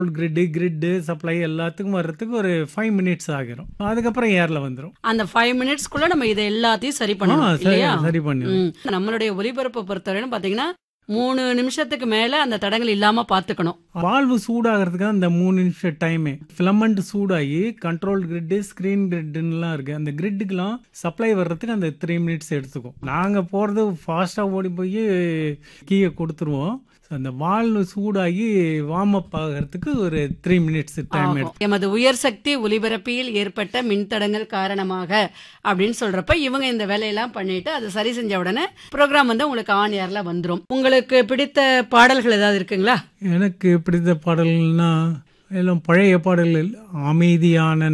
கிரிட்டு கிரிட்டு supply எல்லாத்துக்கும் வர்றதுக்கு ஒரு ஃபைவ் மினிட்ஸ் ஆகிரும் அதுக்கப்புறம் ஏர்ல வந்துடும் அந்த ஃபைவ் மினிட்ஸ்க்குள்ள நம்ம இதை எல்லாத்தையும் சரி ஆ பண்ணணும் சரி இல்லையா சரி பண்ணிடும் ம். நம்மளுடைய ஒலிபரப்பை பொறுத்தவரையும் பாத்தீங்கன்னா மூணு நிமிஷத்துக்கு மேல அந்த தடங்கள் இல்லாம பாத்துக்கணும் வால்வு சூடாகிறதுக்கு அந்த மூணு நிமிஷம் டைமே ஃபிலமெண்ட் சூடாகி கண்ட்ரோல் கிரிட்டு ஸ்க்ரீன் கிரிட்டுலாம் இருக்கு அந்த கிரிட்டுக்கெல்லாம் சப்ளை வர்றதுக்கு அந்த த்ரீ மினிட்ஸ் எடுத்துக்கும் நாங்கள் போகிறது ஃபாஸ்ட்டாக ஓடி போய் கீயை கொடுத்துருவோம் So, அந்த வால்வு சூடாகி வார்ம் அப் ஆகிறதுக்கு ஒரு த்ரீ மினிட்ஸ் டைம் ஆகும். எடுக்கும் எமது உயர் சக்தி ஒலிபரப்பியில் ஏற்பட்ட மின்தடங்கள் காரணமாக அப்படின்னு சொல்றப்ப இவங்க இந்த வேலையெல்லாம் பண்ணிட்டு அதை சரி செஞ்ச உடனே ப்ரோக்ராம் வந்து உங்களுக்கு ஆன் ஏர்ல வந்துரும் உங்களுக்கு பிடித்த பாடல்கள் ஏதாவது இருக்குங்களா எனக்கு பிடித்த பாடல்னா எல்லாம் பழைய பாடல்கள் அமைதியான